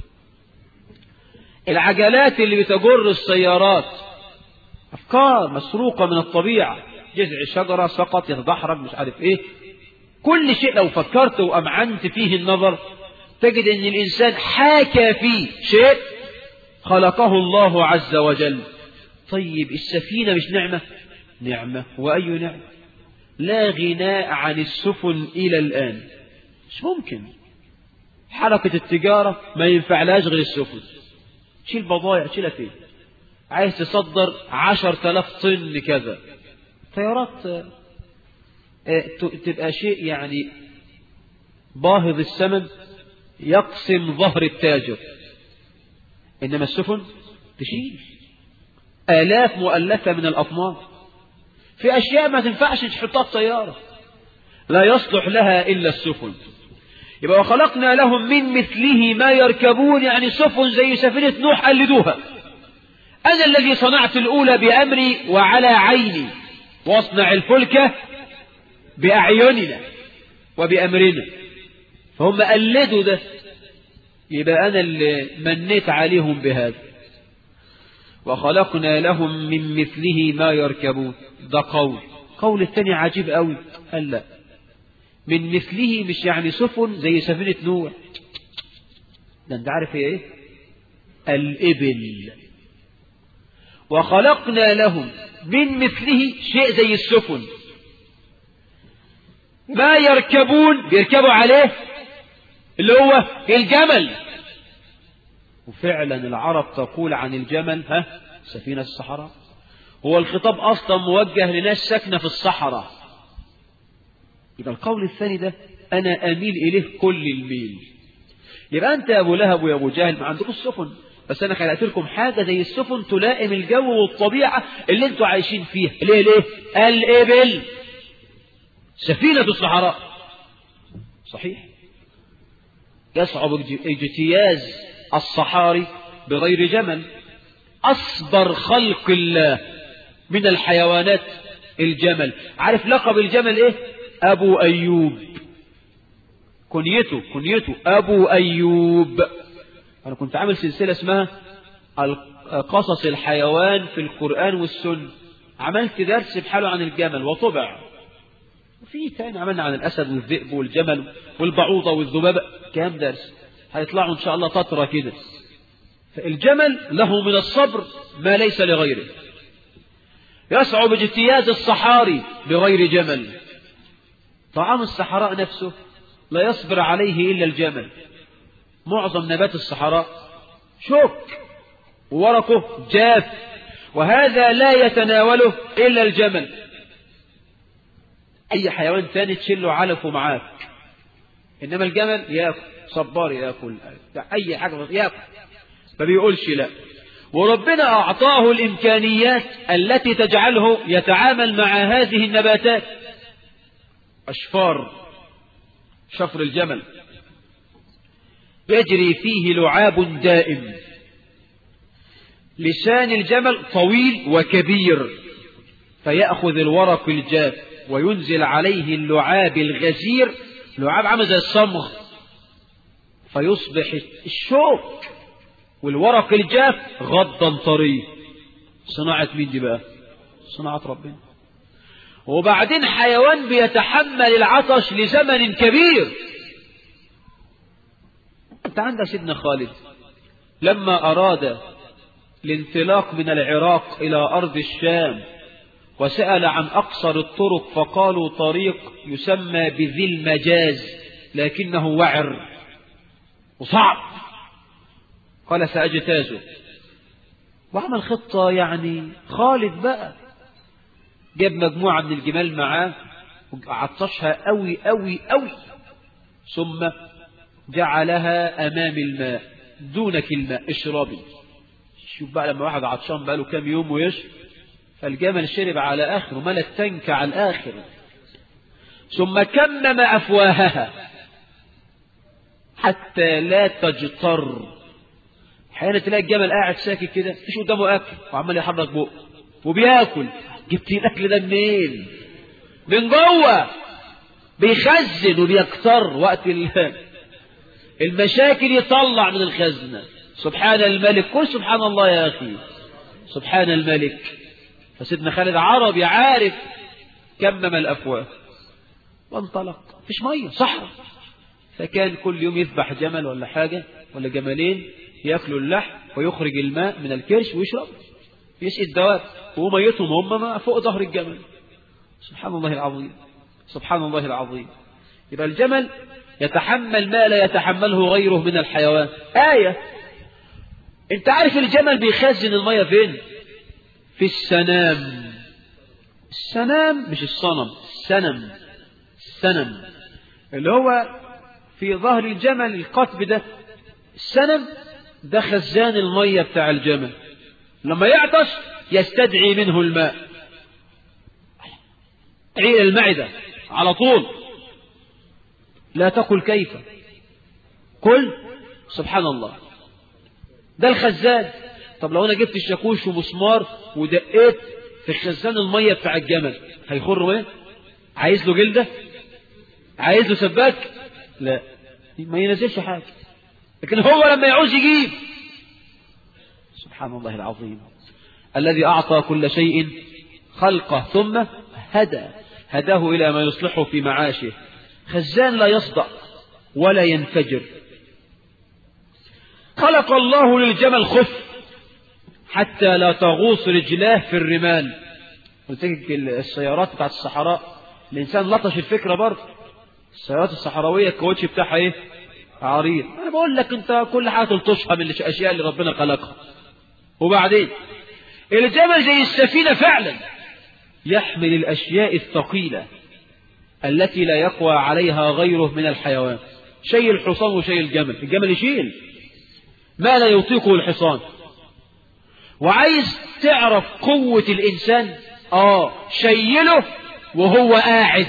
العجلات اللي بتجر السيارات أفكار مسروقة من الطبيعة جذع شجرة سقط يتدحرج مش عارف إيه كل شيء لو فكرت وأمعنت فيه النظر تجد أن الإنسان حاكى فيه شيء خلقه الله عز وجل طيب السفينة مش نعمة نعمة وأي نعمة لا غناء عن السفن إلى الآن مش ممكن حركة التجارة ما ينفعلاش غير السفن تشيل بضايع تشيلها فين عايز تصدر عشر تلاف طن كذا طيارات تبقى شيء يعني باهظ الثمن يقسم ظهر التاجر إنما السفن تشيل آلاف مؤلفة من الأطنان في أشياء ما تنفعش تحطها في طيارة لا يصلح لها إلا السفن يبقى وخلقنا لهم من مثله ما يركبون يعني سفن زي سفينة نوح قلدوها أنا الذي صنعت الأولى بأمري وعلى عيني واصنع الفلك بأعيننا وبأمرنا فهم قلدوا ده يبقى أنا اللي منيت عليهم بهذا وخلقنا لهم من مثله ما يركبون ده قول قول الثاني عجيب قوي قال لا من مثله مش يعني سفن زي سفينة نوح ده انت عارف هي ايه الإبل وخلقنا لهم من مثله شيء زي السفن ما يركبون بيركبوا عليه اللي هو الجمل وفعلا العرب تقول عن الجمل ها سفينة الصحراء هو الخطاب أصلا موجه لناس ساكنة في الصحراء يبقى القول الثاني ده أنا أميل إليه كل الميل يبقى أنت يا أبو لهب ويا أبو جهل ما عندكم السفن بس أنا خلقت لكم حاجة زي السفن تلائم الجو والطبيعة اللي أنتوا عايشين فيها ليه ليه الإبل سفينة الصحراء صحيح يصعب اجتياز الصحاري بغير جمل أصبر خلق الله من الحيوانات الجمل عارف لقب الجمل ايه ابو ايوب كنيته كنيته ابو ايوب انا كنت عامل سلسلة اسمها قصص الحيوان في القرآن والسنة عملت درس بحاله عن الجمل وطبع وفي تاني عملنا عن الأسد والذئب والجمل والبعوضة والذبابة كام درس هيطلعوا إن شاء الله فترة كده فالجمل له من الصبر ما ليس لغيره يصعب اجتياز الصحاري بغير جمل طعام الصحراء نفسه لا يصبر عليه إلا الجمل معظم نبات الصحراء شوك وورقه جاف وهذا لا يتناوله إلا الجمل أي حيوان ثاني تشله علفه معاك إنما الجمل يأكل صبار يأكل أي حاجة يأكل ما بيقولش لا وربنا أعطاه الإمكانيات التي تجعله يتعامل مع هذه النباتات أشفار شفر الجمل يجري فيه لعاب دائم لسان الجمل طويل وكبير فيأخذ الورق الجاف وينزل عليه اللعاب الغزير لعاب عامل زي الصمغ فيصبح الشوك والورق الجاف غضا طري صناعة مين دي بقى صناعة ربنا وبعدين حيوان بيتحمل العطش لزمن كبير انت عندك سيدنا خالد لما اراد الانطلاق من العراق الى ارض الشام وسأل عن اقصر الطرق فقالوا طريق يسمى بذي المجاز لكنه وعر وصعب قال سأجتازه وعمل خطة يعني خالد بقى جاب مجموعة من الجمال معاه وعطشها قوي قوي قوي ثم جعلها أمام الماء دونك الماء اشربي شوف بقى لما واحد عطشان بقى له كام يوم ويشرب فالجمل شرب على آخر وملا التنك على الآخر ثم كمم أفواهها حتى لا تجتر حين تلاقي الجمل قاعد ساكت كده مفيش قدامه أكل وعمال يحرك بقه وبياكل جبت الأكل ده منين من جوه بيخزن وبيكتر وقت المشاكل يطلع من الخزنة سبحان الملك قل سبحان الله يا أخي سبحان الملك فسيدنا خالد عربي عارف كمم الأفواه وانطلق فيش مية صحراء فكان كل يوم يذبح جمل ولا حاجة ولا جملين يأكلوا اللحم ويخرج الماء من الكرش ويشرب يسقي الدواب وميتهم هم فوق ظهر الجمل سبحان الله العظيم سبحان الله العظيم يبقى الجمل يتحمل ما لا يتحمله غيره من الحيوان آية انت عارف الجمل بيخزن المية فين في السنام السنام مش الصنم السنم السنم اللي هو في ظهر الجمل القطب ده السنم ده خزان المية بتاع الجمل لما يعطش يستدعي منه الماء عيل المعدة على طول لا تقل كيف قل سبحان الله ده الخزان طب لو انا جبت الشاكوش ومسمار ودقيت في خزان المية بتاع الجمل هيخر ايه عايز له جلدة عايز له سباك لا ما ينزلش حاجة لكن هو لما يعوز يجيب سبحان الله العظيم الذي أعطى كل شيء خلقه ثم هدى هداه إلى ما يصلحه في معاشه خزان لا يصدأ ولا ينفجر خلق الله للجمل خف حتى لا تغوص رجلاه في الرمال قلت السيارات بتاعت الصحراء الإنسان لطش الفكرة برضه السيارات الصحراوية الكاوتش بتاعها ايه عريض انا بقول لك انت كل حاجة تلطشها من الاشياء اللي ربنا خلقها وبعدين الجمل زي السفينة فعلا يحمل الاشياء الثقيلة التي لا يقوى عليها غيره من الحيوان شيء الحصان وشيء الجمل الجمل يشيل ما لا يطيقه الحصان وعايز تعرف قوة الإنسان آه شيله وهو قاعد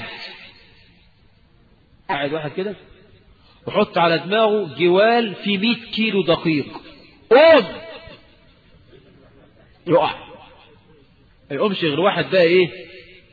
قاعد واحد كده وحط على دماغه جوال في 100 كيلو دقيق قوم يقع ما يقومش غير واحد بقى ايه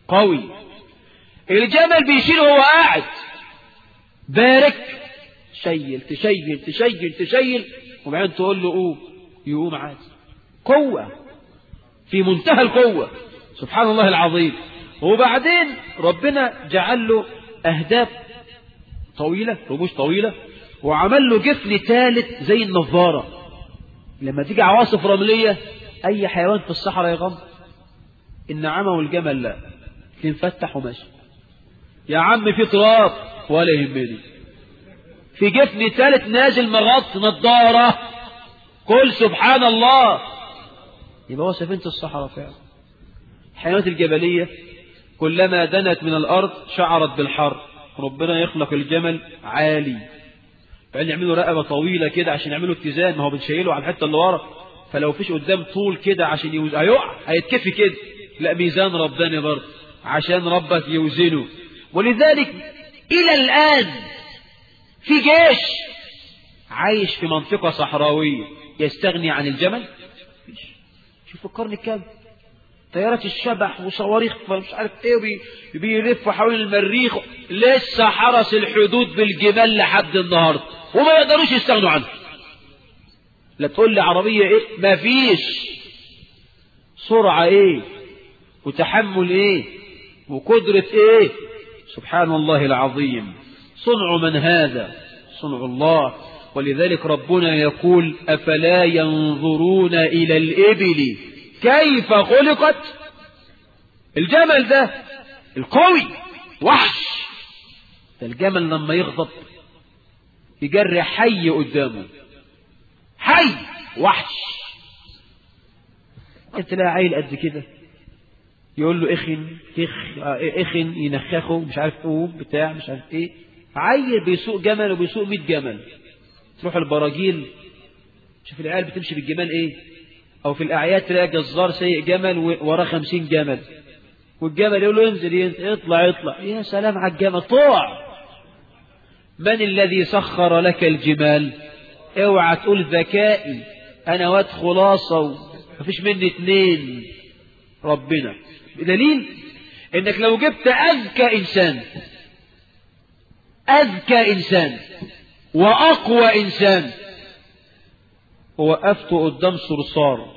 قوي الجمل بيشيل وهو قاعد بارك شيل تشيل تشيل تشيل وبعدين تقول له قوم يقوم عادي قوة في منتهى القوة سبحان الله العظيم وبعدين ربنا جعل له أهداف طويلة رموش طويلة وعمل له جفن ثالث زي النظارة لما تيجي عواصف رملية أي حيوان في الصحراء يغمض النعامة والجمل لا تنفتح وماشي يا عم في تراب ولا يهمني في جفن ثالث نازل مغط نضارة قل سبحان الله يبقى هو سفينة الصحراء فعلا الحيوانات الجبلية كلما دنت من الأرض شعرت بالحر ربنا يخلق الجمل عالي بعدين يعملوا رقبة طويلة كده عشان يعملوا اتزان ما هو بنشيله على الحتة اللي ورا فلو فيش قدام طول كده عشان يوز... هيقع هيتكفي كده لا ميزان رباني برضه عشان ربك يوزنه ولذلك إلى الآن في جيش عايش في منطقة صحراوية يستغني عن الجمل فيش شوف القرن الكام طيارات الشبح وصواريخ مش عارف ايه بي بيلفوا حول المريخ لسه حرس الحدود بالجبال لحد النهارده وما يقدروش يستغنوا عنه لا تقول لي عربية ايه ما فيش سرعة ايه وتحمل ايه وقدرة ايه سبحان الله العظيم صنع من هذا صنع الله ولذلك ربنا يقول أفلا ينظرون إلى الإبل كيف خلقت الجمل ده القوي وحش ده الجمل لما يغضب يجري حي قدامه حي وحش انت لا عيل قد كده يقول له اخن اخ اخن ينخخه مش عارف قوم بتاع مش عارف ايه عيل بيسوق جمل وبيسوق 100 جمل تروح البراجيل شوف العيال بتمشي بالجمال ايه او في الاعياد تلاقي جزار سيء جمل وراه 50 جمل والجمل يقول له انزل ينزل اطلع اطلع يا سلام على الجمل طوع من الذي سخر لك الجمال اوعى تقول ذكائي انا واد خلاصه مفيش مني اتنين ربنا بدليل انك لو جبت اذكى انسان اذكى انسان واقوى انسان ووقفته قدام صرصار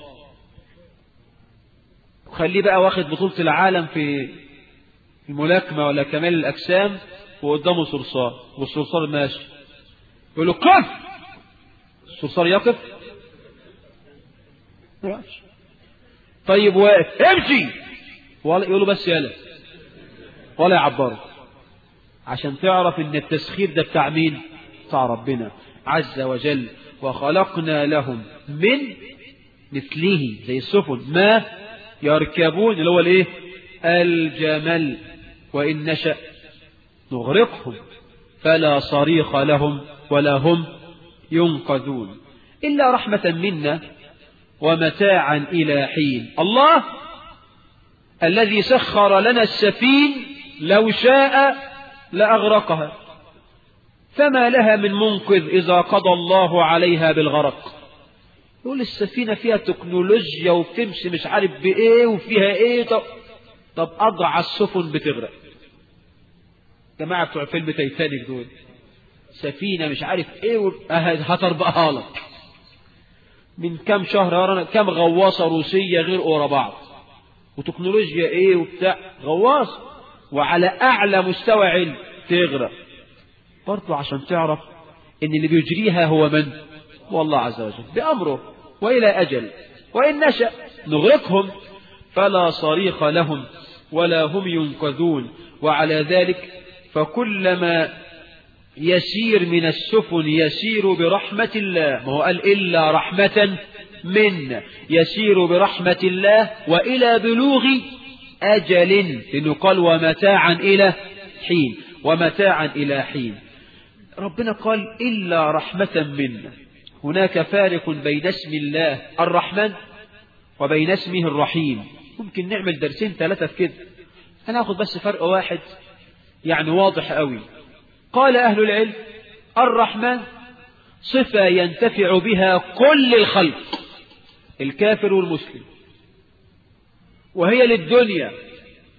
وخليه بقى واخد بطولة العالم في الملاكمة ولا كمال الأجسام وقدامه صرصار والصرصار ماشي يقول له قف الصرصار يقف ماشي طيب واقف امشي ولا يقول له بس يلا ولا يعبره عشان تعرف ان التسخير ده بتاع مين بتاع ربنا عز وجل وخلقنا لهم من مثله زي السفن ما يركبون اللي هو الايه الجمل وإن نشأ نغرقهم فلا صريخ لهم ولا هم ينقذون إلا رحمة منا ومتاعا إلى حين الله الذي سخر لنا السفين لو شاء لأغرقها فما لها من منقذ إذا قضى الله عليها بالغرق يقول السفينة فيها تكنولوجيا وبتمشي مش عارف بإيه وفيها إيه طب, طب أضع السفن بتغرق جماعة بتوع فيلم تايتانيك دول سفينة مش عارف إيه هتربقها لك من كام شهر كام غواصة روسية غير ورا بعض وتكنولوجيا إيه وبتاع غواصة وعلى أعلى مستوى علم تغرق برضو عشان تعرف ان اللي بيجريها هو من هو الله عز وجل بأمره وإلى أجل وإن نشأ نغرقهم فلا صريخ لهم ولا هم ينقذون وعلى ذلك فكلما يسير من السفن يسير برحمة الله ما هو قال إلا رحمة منا يسير برحمة الله وإلى بلوغ أجل لأنه قال ومتاعا إلى حين ومتاعا إلى حين ربنا قال إلا رحمة منا هناك فارق بين اسم الله الرحمن وبين اسمه الرحيم ممكن نعمل درسين ثلاثة في كده أنا أخذ بس فرق واحد يعني واضح قوي قال أهل العلم الرحمن صفة ينتفع بها كل الخلق الكافر والمسلم وهي للدنيا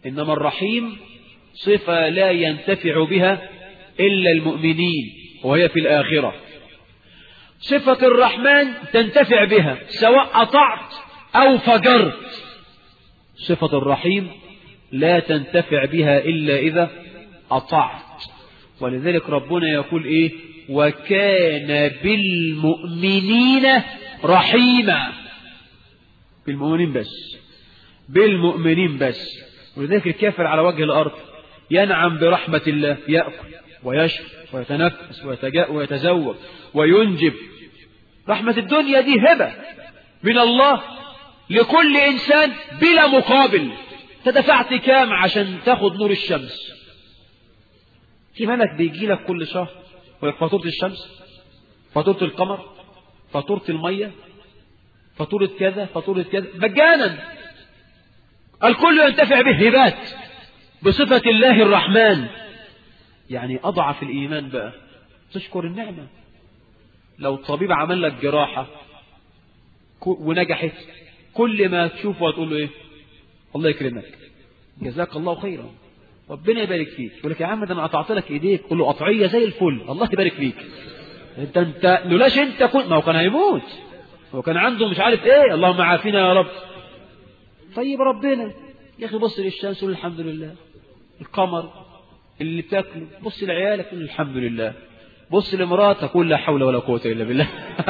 إنما الرحيم صفة لا ينتفع بها إلا المؤمنين وهي في الآخرة صفة الرحمن تنتفع بها سواء أطعت أو فجرت صفة الرحيم لا تنتفع بها إلا إذا أطعت ولذلك ربنا يقول إيه وكان بالمؤمنين رحيما بالمؤمنين بس بالمؤمنين بس ولذلك الكافر على وجه الأرض ينعم برحمة الله يأكل ويشرب ويتنفس ويتزوج وينجب رحمة الدنيا دي هبة من الله لكل إنسان بلا مقابل تدفعت كام عشان تاخد نور الشمس في ملك بيجي لك كل شهر فاتورة الشمس فاتورة القمر فاتورة المية فاتورة كذا فاتورة كذا مجانا الكل ينتفع به هبات بصفة الله الرحمن يعني أضعف الإيمان بقى تشكر النعمة لو الطبيب عمل لك جراحة ونجحت كل ما تشوفه هتقول له ايه الله يكرمك جزاك الله خيرا ربنا يبارك فيك يقول لك يا عم ده انا قطعت لك ايديك قول له قطعيه زي الفل الله يبارك فيك انت انت لولاش انت كنت ما هو كان هيموت هو كان عنده مش عارف ايه اللهم عافينا يا رب طيب ربنا يا اخي بص للشمس قول الحمد لله القمر اللي بتاكله بص لعيالك قول الحمد لله بص لمراتك قول لا حول ولا قوه الا بالله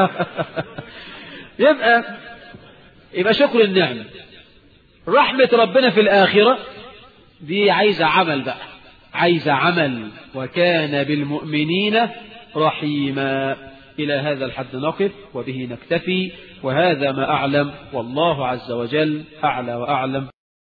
يبقى يبقى شكر النعمه رحمه ربنا في الاخره دي عايزه عمل بقى عايزه عمل وكان بالمؤمنين رحيما إلى هذا الحد نقف وبه نكتفي وهذا ما أعلم والله عز وجل أعلى وأعلم